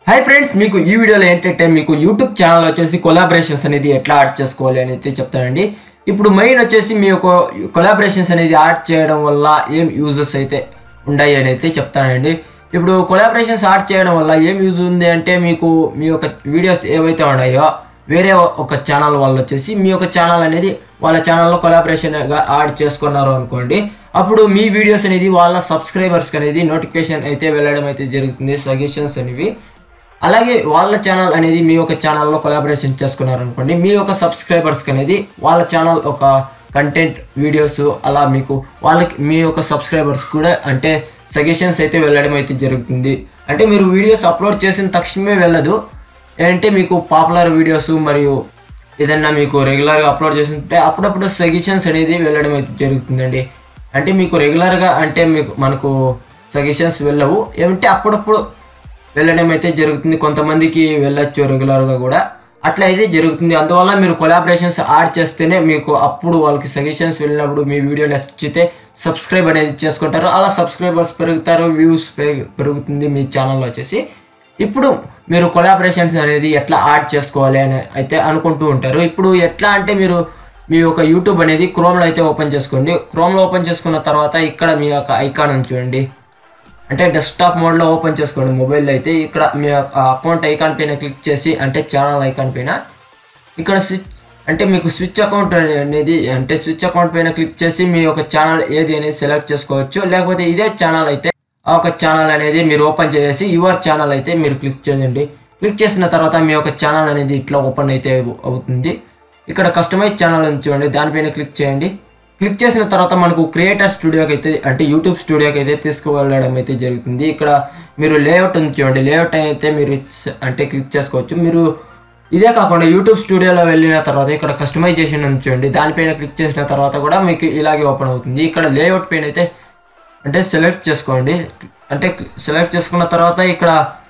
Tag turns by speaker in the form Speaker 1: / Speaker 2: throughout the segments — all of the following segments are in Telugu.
Speaker 1: హాయ్ ఫ్రెండ్స్ మీకు ఈ వీడియోలో ఏంటంటే మీకు యూట్యూబ్ ఛానల్ వచ్చేసి కొలాబరేషన్స్ అనేది ఎట్లా యాడ్ చేసుకోవాలి అని అయితే చెప్తానండి ఇప్పుడు మెయిన్ వచ్చేసి మీ యొక్క కొలాబరేషన్స్ అనేది యాడ్ చేయడం వల్ల ఏం యూజెస్ అయితే ఉన్నాయి అని అయితే చెప్తానండి ఇప్పుడు కొలాబరేషన్స్ యాడ్ చేయడం వల్ల ఏం యూజ్ ఉంది అంటే మీకు మీ యొక్క వీడియోస్ ఏవైతే ఉన్నాయో వేరే ఒక ఛానల్ వాళ్ళు వచ్చేసి మీ యొక్క ఛానల్ అనేది వాళ్ళ ఛానల్లో కొలాబరేషన్గా యాడ్ చేసుకున్నారు అనుకోండి అప్పుడు మీ వీడియోస్ అనేది వాళ్ళ సబ్స్క్రైబర్స్కి అనేది నోటిఫికేషన్ అయితే వెళ్ళడం అయితే జరుగుతుంది సజెషన్స్ అనేవి అలాగే వాళ్ళ ఛానల్ అనేది మీ యొక్క ఛానల్లో కొలాబరేషన్ చేసుకున్నారు అనుకోండి మీ యొక్క సబ్స్క్రైబర్స్కి అనేది వాళ్ళ ఛానల్ ఒక కంటెంట్ వీడియోస్ అలా మీకు వాళ్ళకి మీ యొక్క సబ్స్క్రైబర్స్ కూడా అంటే సజెషన్స్ అయితే వెళ్ళడం అయితే జరుగుతుంది అంటే మీరు వీడియోస్ అప్లోడ్ చేసిన తక్షణమే వెళ్ళదు ఏంటంటే మీకు పాపులర్ వీడియోస్ మరియు ఏదన్నా మీకు రెగ్యులర్గా అప్లోడ్ చేస్తుంటే అప్పుడప్పుడు సజెషన్స్ అనేది వెళ్ళడం అయితే జరుగుతుందండి అంటే మీకు రెగ్యులర్గా అంటే మీకు మనకు సజెషన్స్ వెళ్ళవు ఏమంటే అప్పుడప్పుడు వెళ్ళడం అయితే జరుగుతుంది కొంతమందికి వెళ్ళొచ్చు రెగ్యులర్గా కూడా అట్లా అయితే జరుగుతుంది అందువల్ల మీరు కొలాబరేషన్స్ యాడ్ చేస్తేనే మీకు అప్పుడు వాళ్ళకి సజెషన్స్ వెళ్ళినప్పుడు మీ వీడియో నచ్చితే సబ్స్క్రైబ్ అనేది చేసుకుంటారు అలా సబ్స్క్రైబర్స్ పెరుగుతారు వ్యూస్ పెరుగుతుంది మీ ఛానల్లో వచ్చేసి ఇప్పుడు మీరు కొలాబరేషన్స్ అనేది ఎట్లా యాడ్ చేసుకోవాలి అని అయితే అనుకుంటూ ఉంటారు ఇప్పుడు ఎట్లా అంటే మీరు మీ యొక్క యూట్యూబ్ అనేది క్రోమ్లో అయితే ఓపెన్ చేసుకోండి క్రోమ్లో ఓపెన్ చేసుకున్న తర్వాత ఇక్కడ మీ యొక్క ఐకాన్ ఉంది చూడండి అంటే డెస్క్టాప్ మోడ్లో ఓపెన్ చేసుకోండి మొబైల్లో అయితే ఇక్కడ మీ అకౌంట్ ఐకాన్ పైన క్లిక్ చేసి అంటే ఛానల్ ఐకాన్ పైన ఇక్కడ స్విచ్ అంటే మీకు స్విచ్ అకౌంట్ అనేది అంటే స్విచ్ అకౌంట్ పైన క్లిక్ చేసి మీ యొక్క ఛానల్ ఏది అనేది సెలెక్ట్ చేసుకోవచ్చు లేకపోతే ఇదే ఛానల్ అయితే ఆ ఒక ఛానల్ అనేది మీరు ఓపెన్ చేసి యువర్ ఛానల్ అయితే మీరు క్లిక్ చేయండి క్లిక్ చేసిన తర్వాత మీ యొక్క ఛానల్ అనేది ఇట్లా ఓపెన్ అయితే అవుతుంది ఇక్కడ కస్టమైజ్ ఛానల్ ఉంది చూడండి దానిపైన క్లిక్ చేయండి క్లిక్ చేసిన తర్వాత మనకు క్రియేటర్ స్టూడియోకి అయితే అంటే యూట్యూబ్ స్టూడియోకి అయితే తీసుకువెళ్ళడం అయితే జరుగుతుంది ఇక్కడ మీరు లేఅవుట్ ఉంది చూడండి లేఅవుట్ అయితే మీరు అంటే క్లిక్ చేసుకోవచ్చు మీరు ఇదే కాకుండా యూట్యూబ్ స్టూడియోలో వెళ్ళిన తర్వాత ఇక్కడ కస్టమైజేషన్ ఉంది చూడండి దానిపైన క్లిక్ చేసిన తర్వాత కూడా మీకు ఇలాగే ఓపెన్ అవుతుంది ఇక్కడ లేఅవుట్ పైన అయితే అంటే సెలెక్ట్ చేసుకోండి అంటే సెలెక్ట్ చేసుకున్న తర్వాత ఇక్కడ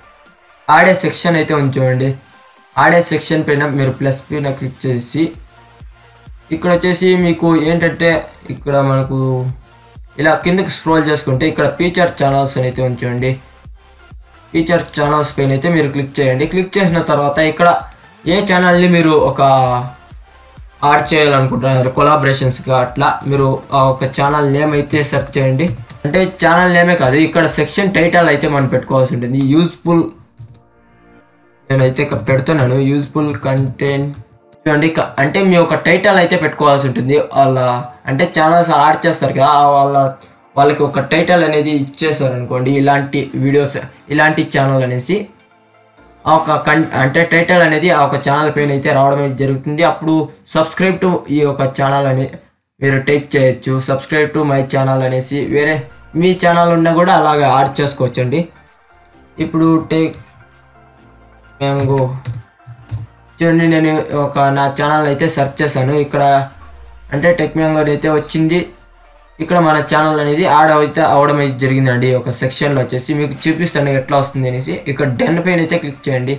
Speaker 1: ఆడే సెక్షన్ అయితే ఉంది చూడండి ఆడే సెక్షన్ పైన మీరు ప్లస్ పైన క్లిక్ చేసి ఇక్కడ వచ్చేసి మీకు ఏంటంటే ఇక్కడ మనకు ఇలా కిందకి స్క్రోల్ చేసుకుంటే ఇక్కడ ఫీచర్ ఛానల్స్ అయితే ఉంచండి ఫీచర్ ఛానల్స్ పైన అయితే మీరు క్లిక్ చేయండి క్లిక్ చేసిన తర్వాత ఇక్కడ ఏ ఛానల్ని మీరు ఒక యాడ్ చేయాలనుకుంటున్నారు కొలాబరేషన్స్గా అట్లా మీరు ఆ ఒక ఛానల్ నేమ్ అయితే సెర్చ్ చేయండి అంటే ఛానల్ నేమే కాదు ఇక్కడ సెక్షన్ టైటిల్ అయితే మనం పెట్టుకోవాల్సి ఉంటుంది యూస్ఫుల్ నేనైతే ఇక్కడ పెడుతున్నాను యూస్ఫుల్ కంటెంట్ చూడండి అంటే మీ ఒక టైటిల్ అయితే పెట్టుకోవాల్సి ఉంటుంది వాళ్ళ అంటే ఛానల్స్ యాడ్ చేస్తారు కదా వాళ్ళ వాళ్ళకి ఒక టైటిల్ అనేది ఇచ్చేస్తారు అనుకోండి ఇలాంటి వీడియోస్ ఇలాంటి ఛానల్ అనేసి ఆ ఒక కన్ అంటే టైటిల్ అనేది ఆ ఒక ఛానల్ పైన అయితే రావడం అయితే జరుగుతుంది అప్పుడు సబ్స్క్రైబ్ టు ఈ యొక్క ఛానల్ అని మీరు టైప్ చేయొచ్చు సబ్స్క్రైబ్ టు మై ఛానల్ అనేసి వేరే మీ ఛానల్ ఉన్నా కూడా అలాగే యాడ్ చేసుకోవచ్చండి ఇప్పుడు టేక్ మ్యాంగో చూడండి నేను ఒక నా ఛానల్ అయితే సెర్చ్ చేశాను ఇక్కడ అంటే టెక్ మ్యాంగో అయితే వచ్చింది ఇక్కడ మన ఛానల్ అనేది యాడ్ అయితే అవడం అయితే జరిగిందండి ఒక సెక్షన్లో వచ్చేసి మీకు చూపిస్తాను ఎట్లా వస్తుంది అనేసి ఇక్కడ డెన్ పైన అయితే క్లిక్ చేయండి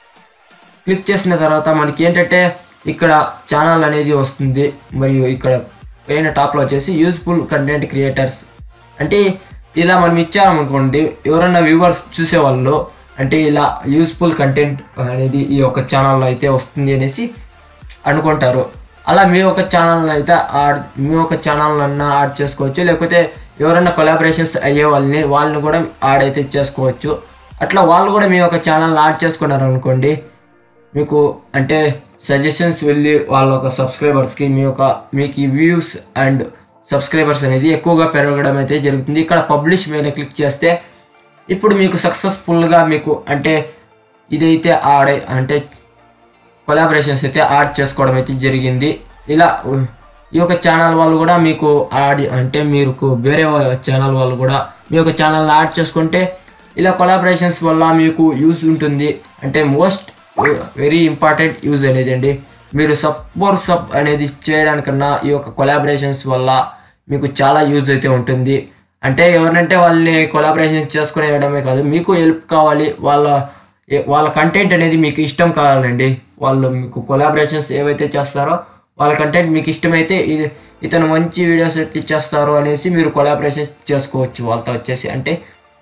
Speaker 1: క్లిక్ చేసిన తర్వాత మనకి ఏంటంటే ఇక్కడ ఛానల్ అనేది వస్తుంది మరియు ఇక్కడ పైన టాప్లో వచ్చేసి యూస్ఫుల్ కంటెంట్ క్రియేటర్స్ అంటే ఇలా మనం ఇచ్చామనుకోండి ఎవరన్నా వ్యూవర్స్ చూసేవాళ్ళు అంటే ఇలా యూస్ఫుల్ కంటెంట్ అనేది ఈ యొక్క ఛానల్లో అయితే వస్తుంది అనేసి అనుకుంటారు అలా మీ ఒక ఛానల్ అయితే యాడ్ మీ ఒక ఛానల్ అన్న యాడ్ చేసుకోవచ్చు లేకపోతే ఎవరైనా కొలాబరేషన్స్ అయ్యే వాళ్ళని వాళ్ళని కూడా యాడ్ అయితే చేసుకోవచ్చు అట్లా వాళ్ళు కూడా మీ యొక్క ఛానల్ యాడ్ చేసుకున్నారు అనుకోండి మీకు అంటే సజెషన్స్ వెళ్ళి వాళ్ళ ఒక సబ్స్క్రైబర్స్కి మీ యొక్క మీకు వ్యూస్ అండ్ సబ్స్క్రైబర్స్ అనేది ఎక్కువగా పెరగడం అయితే జరుగుతుంది ఇక్కడ పబ్లిష్ మీద క్లిక్ చేస్తే ఇప్పుడు మీకు సక్సెస్ఫుల్గా మీకు అంటే ఇదైతే ఆడే అంటే కొలాబరేషన్స్ అయితే యాడ్ చేసుకోవడం అయితే జరిగింది ఇలా ఈ యొక్క ఛానల్ వాళ్ళు కూడా మీకు యాడ్ అంటే మీకు వేరే ఛానల్ వాళ్ళు కూడా మీ యొక్క ఛానల్ యాడ్ చేసుకుంటే ఇలా కొలాబరేషన్స్ వల్ల మీకు యూజ్ ఉంటుంది అంటే మోస్ట్ వెరీ ఇంపార్టెంట్ యూజ్ అనేది అండి మీరు సపోర్ సబ్ అనేది చేయడానికన్నా ఈ యొక్క కొలాబరేషన్స్ వల్ల మీకు చాలా యూజ్ అయితే ఉంటుంది అంటే ఎవరినంటే వాళ్ళని కొలాబరేషన్ చేసుకుని వేయడమే కాదు మీకు హెల్ప్ కావాలి వాళ్ళ వాళ్ళ కంటెంట్ అనేది మీకు ఇష్టం కావాలండి వాళ్ళు మీకు కొలాబరేషన్స్ ఏవైతే చేస్తారో వాళ్ళ కంటెంట్ మీకు ఇష్టమైతే ఇతను మంచి వీడియోస్ అయితే చేస్తారు అనేసి మీరు కొలాబరేషన్ చేసుకోవచ్చు వాళ్ళతో వచ్చేసి అంటే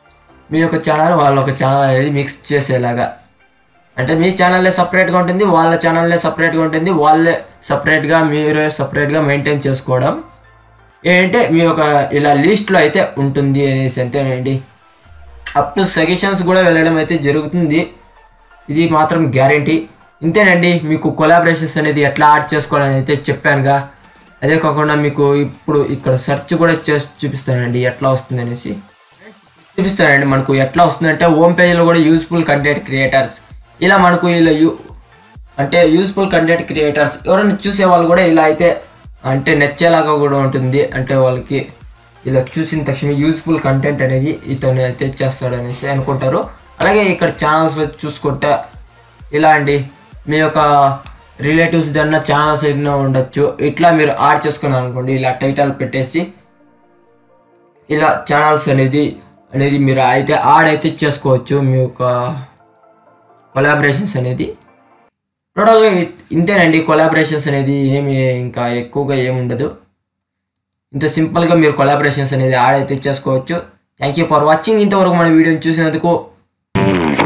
Speaker 1: మీ యొక్క ఛానల్ వాళ్ళ ఒక ఛానల్ అనేది మిక్స్ చేసేలాగా అంటే మీ ఛానల్లే సపరేట్గా ఉంటుంది వాళ్ళ ఛానల్లే సపరేట్గా ఉంటుంది వాళ్ళే సపరేట్గా మీరే సపరేట్గా మెయింటైన్ చేసుకోవడం ఏంటంటే మీ ఒక ఇలా లిస్ట్లో అయితే ఉంటుంది అనేసి అంతేనండి అప్ టు సజెషన్స్ కూడా వెళ్ళడం అయితే జరుగుతుంది ఇది మాత్రం గ్యారంటీ ఇంతేనండి మీకు కొలాబరేషన్స్ అనేది ఎట్లా యాడ్ చేసుకోవాలని అయితే చెప్పానుగా అదే కాకుండా మీకు ఇప్పుడు ఇక్కడ సెర్చ్ కూడా చేసి చూపిస్తానండి ఎట్లా వస్తుంది అనేసి చూపిస్తానండి మనకు ఎట్లా వస్తుందంటే హోమ్ పేజ్లో కూడా యూస్ఫుల్ కంటెంట్ క్రియేటర్స్ ఇలా మనకు ఇలా యూ అంటే యూస్ఫుల్ కంటెంట్ క్రియేటర్స్ ఎవరైనా చూసే వాళ్ళు కూడా ఇలా అయితే అంటే నచ్చేలాగా కూడా ఉంటుంది అంటే వాళ్ళకి ఇలా చూసిన తక్షణ యూస్ఫుల్ కంటెంట్ అనేది ఇతను అయితే చేస్తాడు అనేసి అనుకుంటారు అలాగే ఇక్కడ ఛానల్స్ చూసుకుంటే ఇలా అండి మీ యొక్క రిలేటివ్స్ దన్న ఛానల్స్ ఏదైనా ఉండొచ్చు ఇట్లా మీరు యాడ్ చేసుకున్నారు అనుకోండి ఇలా టైటిల్ పెట్టేసి ఇలా ఛానల్స్ అనేది అనేది మీరు అయితే యాడ్ అయితే చేసుకోవచ్చు మీ యొక్క కొలాబరేషన్స్ అనేది టోటల్గా ఇంతేనండి కొలాబరేషన్స్ అనేది ఏమి ఇంకా ఎక్కువగా ఏమి ఉండదు ఇంత సింపుల్గా మీరు కొలాబరేషన్స్ అనేది యాడ్ అయితే చేసుకోవచ్చు థ్యాంక్ యూ ఫర్ వాచింగ్ ఇంతవరకు మన వీడియోని చూసినందుకు